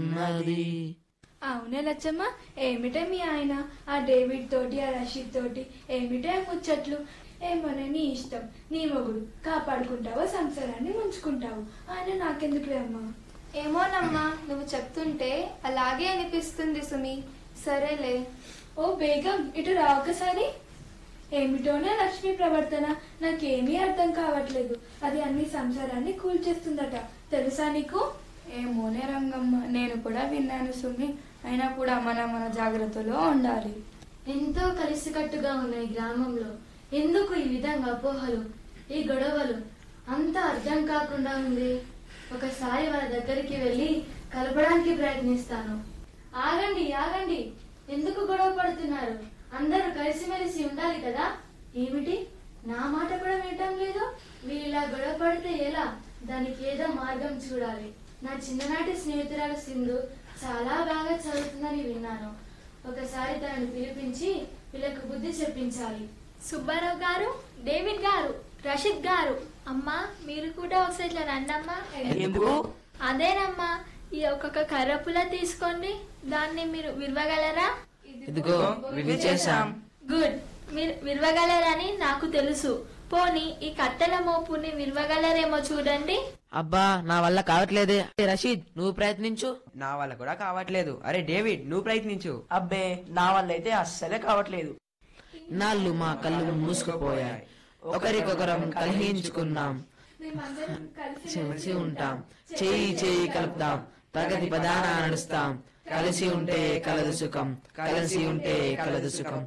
ఉన్నది అవునే లచ్చమ్మ ఏమిటే మీ ఆయన ఆ డేవిడ్ తోటి ఆ రషీద్ తోటి ఏమిటే ఆ ముచ్చట్లు ఏమోనే నీ ఇష్టం నీ మొగుడు కాపాడుకుంటావో సంసారాన్ని ముంచుకుంటావు ఆయన నాకెందుకులే అమ్మా ఏమోనమ్మా నువ్వు చెప్తుంటే అలాగే అనిపిస్తుంది సుమి సరేలే ఓ బేగం ఇటు రా ఒకసారి ఏమిటోనే లక్ష్మి ప్రవర్తన నాకేమీ అర్థం కావట్లేదు అది అన్ని సంసారాన్ని కూల్చేస్తుందట తెలుసా నీకు ఏమోనే రంగమ్మ నేను కూడా విన్నాను సుమి అయినా కూడా మన మన జాగ్రత్తలో ఉండాలి ఎంతో కలిసికట్టుగా ఉన్న ఈ గ్రామంలో ఎందుకు ఈ విధంగా అపోహలు ఈ గొడవలు అంతా అర్థం కాకుండా ఉంది ఒకసారి వాళ్ళ దగ్గరికి వెళ్ళి కలపడానికి ప్రయత్నిస్తాను ఆగండి ఆగండి ఎందుకు గొడవ పడుతున్నారు అందరూ కలిసిమెలిసి ఉండాలి కదా ఏమిటి నా మాట కూడా వినటం లేదు వీళ్ళ గొడవ పడితే ఎలా దానికి ఏదో మార్గం చూడాలి నా చిన్ననాటి స్నేహితురాలు సింధు చాలా బాగా చదువుతుందని విన్నాను ఒకసారి తనని పిలిపించి వీళ్ళకు బుద్ధి చెప్పించాలి సుబ్బారావు గారు డేవిడ్ గారు రషీద్ గారు అమ్మా మీరు కూడా ఒకసారి ఇట్లా రండమ్మా ఎందుకు అదేనమ్మా ఈ ఒక్కొక్క కర్ర పుల్ల తీసుకోండి దాన్ని మీరు విరవగలరా ఇదిగో వివి చేశాం గుడ్ మీరు విరవగలరని నాకు తెలుసు పోనీ ఈ కట్టెల మోపుని విరవగలరేమో చూడండి అబ్బా నా వల్ల కావట్లేదే రషీద్ నువ్వు ప్రయత్నించు నా వల్ల కూడా కావట్లేదు అరే డేవిడ్ నువ్వు ప్రయత్నించు అబ్బే నా వల్ల అయితే అస్సలే కావట్లేదు నాళ్ళు మా కళ్ళు మూసుకుపోయాయి ఒకరికొకరం కలహించుకున్నాం మేమందరం కలిసి కలిసి ఉంటాం చేయి చేయి కలుపుతాం ప్రగతి ప్రధాన నడుస్తాం కలిసి ఉంటే కలదు సుఖం కలిసి ఉంటే కలదు సుఖం